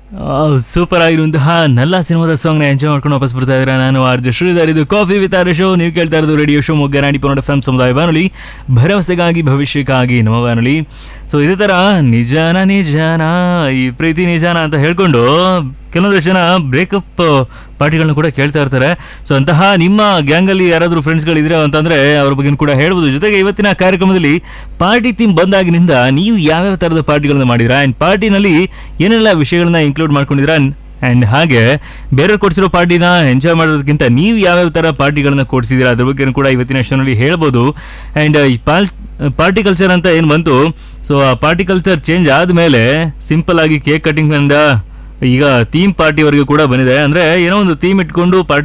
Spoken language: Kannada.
ಸೂಪರ್ ಆಗಿರುವಂತಹ ನಲ್ಲ ಸಿನಿಮಾದ ಸಾಂಗ್ನ ಎಂಜಾಯ್ ಮಾಡ್ಕೊಂಡು ವಾಪಸ್ ಬರ್ತಾ ಇದ್ರೆ ನಾನು ಆರ್ಜ ಶ್ರೀಧರ್ ಇದು ಕಾಫಿ ವಿತ್ ಆರ್ ಶೋ ನೀವು ಕೇಳ್ತಾ ಇರೋದು ರೇಡಿಯೋ ಶೋ ಮೊಗ್ಗನಾಡಿ ಪನ್ನಡ ಎಫ್ ಸಮುದಾಯ ಬಾನುಲಿ ಭರವಸೆಗಾಗಿ ಭವಿಷ್ಯಕ್ಕಾಗಿ ನಮ್ಮ ಬಾನುಲಿ ಸೊ ಇದೇ ಥರ ನಿಜಾನ ನಿಜಾನ ಈ ಪ್ರೀತಿ ನಿಜಾನ ಅಂತ ಹೇಳ್ಕೊಂಡು ಕೆಲವೊಂದಷ್ಟು ಜನ ಬ್ರೇಕಪ್ ಪಾರ್ಟಿಗಳನ್ನ ಕೂಡ ಕೇಳ್ತಾ ಇರ್ತಾರೆ ಸೊ ಅಂತಹ ನಿಮ್ಮ ಗ್ಯಾಂಗಲ್ಲಿ ಯಾರಾದರೂ ಫ್ರೆಂಡ್ಸ್ಗಳಿದ್ರೆ ಅಂತಂದ್ರೆ ಅವ್ರ ಬಗ್ಗೆ ಕೂಡ ಹೇಳ್ಬೋದು ಜೊತೆಗೆ ಇವತ್ತಿನ ಕಾರ್ಯಕ್ರಮದಲ್ಲಿ ಪಾರ್ಟಿ ಥೀಮ್ ಬಂದಾಗಿನಿಂದ ನೀವು ಯಾವ್ಯಾವ ಥರದ ಪಾರ್ಟಿಗಳನ್ನ ಮಾಡಿದ್ರಾ ಆ್ಯಂಡ್ ಪಾರ್ಟಿನಲ್ಲಿ ಏನೆಲ್ಲ ವಿಷಯಗಳನ್ನ ಇನ್ಕ್ಲೂಡ್ ಮಾಡ್ಕೊಂಡಿದ್ದೀರಾ ಆ್ಯಂಡ್ ಹಾಗೆ ಬೇರೆಯವ್ರು ಕೊಡಿಸಿರೋ ಪಾರ್ಟಿನ ಎಂಜಾಯ್ ಮಾಡೋದಕ್ಕಿಂತ ನೀವು ಯಾವ್ಯಾವ ಥರ ಪಾರ್ಟಿಗಳನ್ನ ಕೊಡಿಸಿದ್ದೀರಾ ಅದ್ರ ಬಗ್ಗೆ ಕೂಡ ಇವತ್ತಿನ ಶೋನಲ್ಲಿ ಹೇಳ್ಬೋದು ಆ್ಯಂಡ್ ಈ ಪಾಲ್ ಪಾರ್ಟಿ ಕಲ್ಚರ್ ಅಂತ ಏನು ಬಂತು ಸೊ ಆ ಪಾರ್ಟಿ ಕಲ್ಚರ್ ಚೇಂಜ್ ಆದಮೇಲೆ ಸಿಂಪಲ್ ಆಗಿ ಕೇಕ್ ಕಟಿಂಗ್ ಇಂದ ಈಗ ಥೀಮ್ ಪಾರ್ಟಿವರೆಗೂ ಕೂಡ ಬಂದಿದೆ ಅಂದ್ರೆ ಏನೋ ಒಂದು ಥೀಮ್ ಇಟ್ಕೊಂಡು ಪಾರ್ಟಿ